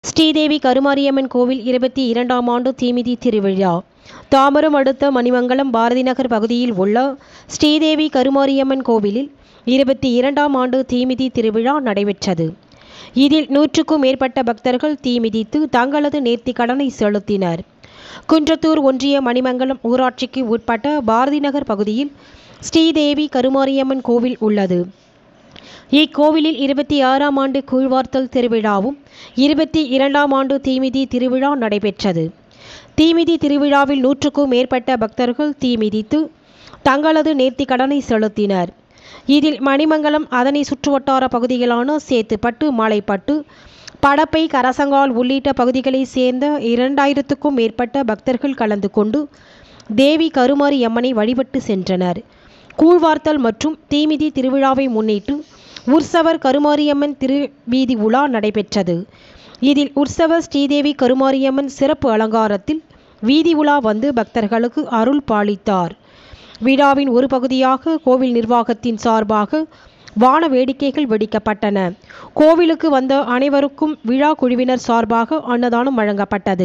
ஸ்ரீதேவி கருமாரியம்மன் கோவில் இருபத்தி இரண்டாம் ஆண்டு தீமிதி திருவிழா தாம்பரம் அடுத்த மணிமங்கலம் பாரதி நகர் பகுதியில் உள்ள ஸ்ரீதேவி கருமாரியம்மன் கோவிலில் இருபத்தி இரண்டாம் ஆண்டு தீமிதி திருவிழா நடைபெற்றது இதில் நூற்றுக்கும் மேற்பட்ட பக்தர்கள் தீமிதித்து தங்களது நேர்த்திக் கடனை செலுத்தினர் குன்றத்தூர் ஒன்றிய மணிமங்கலம் ஊராட்சிக்கு உட்பட்ட பாரதி நகர் பகுதியில் ஸ்ரீதேவி கருமாரியம்மன் கோவில் உள்ளது இக்கோவிலில் இருபத்தி ஆறாம் ஆண்டு கூழ்வார்த்தல் திருவிழாவும் இருபத்தி இரண்டாம் ஆண்டு தீமிதி திருவிழா நடைபெற்றது தீமிதி திருவிழாவில் நூற்றுக்கும் மேற்பட்ட பக்தர்கள் தீமிதித்து தங்களது நேர்த்திக் கடனை செலுத்தினர் இதில் மணிமங்கலம் அதனை சுற்றுவட்டார பகுதிகளான சேத்துப்பட்டு மலைப்பட்டு படப்பை கரசங்கால் உள்ளிட்ட பகுதிகளைச் சேர்ந்த இரண்டாயிரத்துக்கும் மேற்பட்ட பக்தர்கள் கலந்து கொண்டு தேவி கருமாரி அம்மனை வழிபட்டு சென்றனர் கூழ்வார்த்தல் மற்றும் தீமிதி திருவிழாவை முன்னிட்டு உற்சவர் கருமாரியம்மன் திருவீதி உலா நடைபெற்றது இதில் உற்சவர் ஸ்ரீதேவி கருமாரியம்மன் சிறப்பு அலங்காரத்தில் வீதி உலா வந்து பக்தர்களுக்கு அருள் பாலித்தார் விழாவின் ஒரு பகுதியாக கோவில் நிர்வாகத்தின் சார்பாக வான வேடிக்கைகள் வெடிக்கப்பட்டன கோவிலுக்கு வந்த அனைவருக்கும் விழா குழுவினர் சார்பாக அன்னதானம் வழங்கப்பட்டது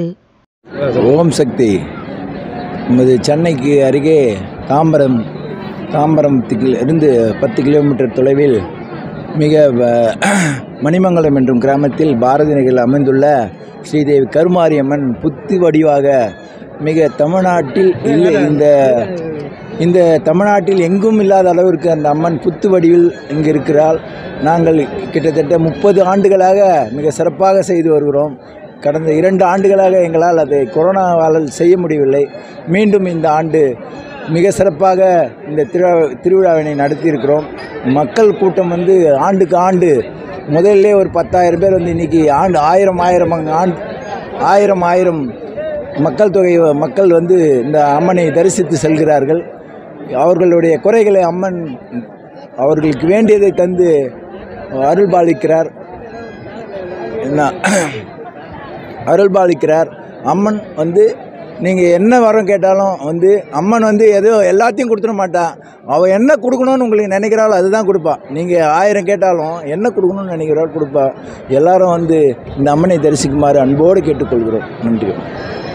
ஓம் சக்தி நமது சென்னைக்கு அருகே தாம்பரம் தாம்பரத்தில் இருந்து பத்து கிலோமீட்டர் தொலைவில் மிக வ- மணிமங்கலம் என்றும் கிராமத்தில் பாரதி நகரில் அமைந்துள்ள ஸ்ரீதேவி கருமாரியம்மன் புத்து வடிவாக மிக தமிழ்நாட்டில் இல்லை இந்த இந்த தமிழ்நாட்டில் எங்கும் இல்லாத அளவிற்கு அந்த அம்மன் புத்து வடிவில் இங்கு இருக்கிறாள் நாங்கள் கிட்டத்தட்ட முப்பது ஆண்டுகளாக மிக சிறப்பாக செய்து வருகிறோம் கடந்த இரண்டு ஆண்டுகளாக எங்களால் அதை கொரோனாவால் செய்ய முடியவில்லை மீண்டும் இந்த ஆண்டு மிக சிறப்பாக இந்த திருவிழா திருவிழாவினை நடத்தியிருக்கிறோம் மக்கள் கூட்டம் வந்து ஆண்டுக்கு ஆண்டு முதல்ல ஒரு பத்தாயிரம் பேர் வந்து இன்றைக்கி ஆண்டு ஆயிரம் ஆயிரம் ஆண்டு ஆயிரம் ஆயிரம் மக்கள் தொகை மக்கள் வந்து இந்த அம்மனை தரிசித்து செல்கிறார்கள் அவர்களுடைய குறைகளை அம்மன் அவர்களுக்கு வேண்டியதை தந்து அருள்பாலிக்கிறார் என்ன அருள்பாலிக்கிறார் அம்மன் வந்து நீங்கள் என்ன வரம் கேட்டாலும் வந்து அம்மன் வந்து ஏதோ எல்லாத்தையும் கொடுத்துட மாட்டா அவள் என்ன கொடுக்கணும்னு உங்களுக்கு நினைக்கிறாளோ அதுதான் கொடுப்பா நீங்கள் ஆயிரம் கேட்டாலும் என்ன கொடுக்கணும்னு நினைக்கிறாள் கொடுப்பா எல்லாரும் வந்து இந்த அம்மனை தரிசிக்குமாறு அன்போடு கேட்டுக்கொள்கிறோம் நன்றி